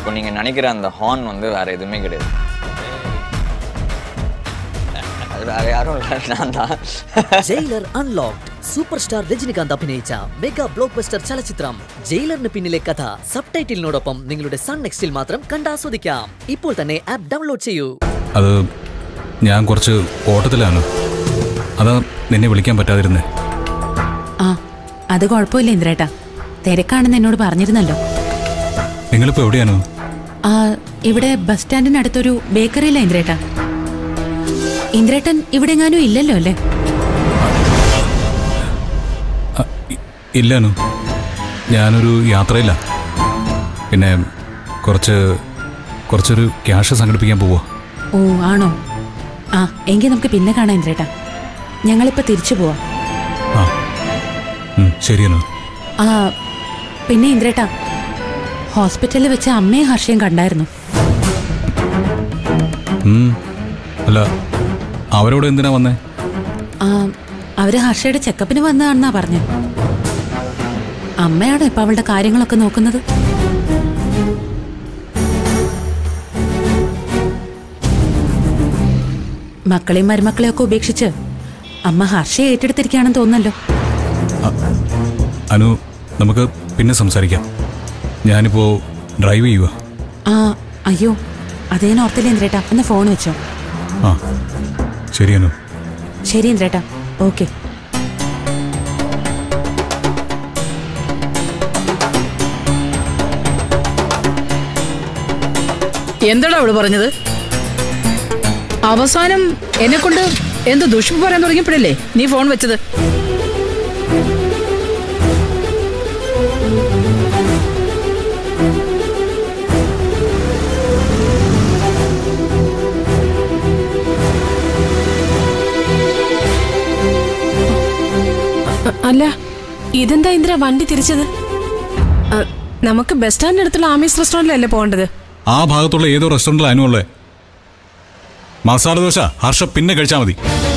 இப்போ நீங்கள் நினைக்கிற அந்த ஹார்ன் வந்து வேறு எதுவுமே கிடையாது அது வேற யாரும் இல்லை நான் தான் Jailer unlocked super star Rajinikanth അഭിനയിച്ച മെഗാ ബ്ലോക്ക് ബസ്റ്റർ ചലച്ചിത്രം ജയിലറിന് പിന്നിലെ കഥ സബ് ടൈറ്റിലിനോടൊപ്പം നിങ്ങളുടെ സൺ നെക്സ്റ്റിൽ മാത്രം കണ്ടാസ്വദിക്കാം ഇപ്പോൾ തന്നെ ആപ്പ് ഡൗൺലോഡ് ചെയ്യൂ അത് ഞാൻ കുറച്ച് ഓട്ടത്തിലാണ് അതാ നിന്നെ വിളിക്കാൻ പറ്റാതിരുന്നേ ആ അത് കുഴപ്പമില്ല ഇന്ദ്രേട്ടാ തിരക്കാണെന്ന് എന്നോട് പറഞ്ഞിരുന്നല്ലോ നിങ്ങളിപ്പോൾ എവിടെയാണ് ആ ഇവിടെ ബസ് സ്റ്റാൻഡിനടുത്തൊരു ബേക്കറിയില്ല ഇന്ദ്രേട്ടാ ഇന്ദ്രേട്ടൻ ഇവിടെ എങ്ങാനും ഇല്ലല്ലോ അല്ലേ അ, ഇ- ഇല്ലാനു ഞാനൊരു യാത്രയില്ല പിന്നെ കുറച്ച് കുറച്ചൊരു ക്യാഷ് സംഘടിപ്പിക്കാൻ പോവാ ഓ ആണോ ആ എങ്കിൽ നമുക്ക് പിന്നെ കാണാം ഇന്ദ്രേട്ടാ ഞങ്ങളിപ്പോ തിരിച്ചു പോവാം ആ ഉം, ശരിയെന്നു ആ പിന്നെ ഇന്ദ്രേട്ടാ ഹോസ്പിറ്റലിൽ വെച്ച് അമ്മയും ഹർഷയും കണ്ടായിരുന്നു ഉം, അല്ല അവരോട് എന്തിനാ വന്നേ ആ അവര് ഹർഷയുടെ ചെക്കപ്പിന് വന്നതാണെന്നാ പറഞ്ഞു അമ്മയാണോ ഇപ്പൊ അവളുടെ കാര്യങ്ങളൊക്കെ നോക്കുന്നത് മക്കളെയും മരുമക്കളെയും ഒക്കെ ഉപേക്ഷിച്ച് അമ്മ ഹർഷയെ ഏറ്റെടുത്തിരിക്കുകയാണെന്ന് തോന്നല്ലോ അനു നമുക്ക് പിന്നെ സംസാരിക്കാം ഞാനിപ്പോ ഡ്രൈവ് ചെയ്യുക ആ അയ്യോ അതേ ഓർത്തില്ല ഇന്ദ്രേട്ടാ ഒന്ന് ഫോൺ വെച്ചോ ആ ശരി അനു ശരി ഇന്ദ്രേട്ടാ ഓക്കെ എന്താടാ അവള് പറഞ്ഞത് അവസാനം എന്നെ കൊണ്ട് എന്ത് ദുഷ്പ് പറയാൻ തുടങ്ങിയപ്പോഴല്ലേ നീ ഫോൺ വെച്ചത് അ- അല്ല ഇതെന്താ ഇന്ദ്ര വണ്ടി തിരിച്ചത് അ, നമുക്ക് ബസ് സ്റ്റാൻഡിനടുത്തുള്ള ആമീസ് റെസ്റ്റോറൻറ്റിലല്ലേ പോകേണ്ടത് ആ ഭാഗത്തുള്ള ഏതോ റെസ്റ്റോറൻറ്റിൽ അനുള്ളേ മസാല ദോശ ഹർഷ പിന്നെ കഴിച്ചാൽ മതി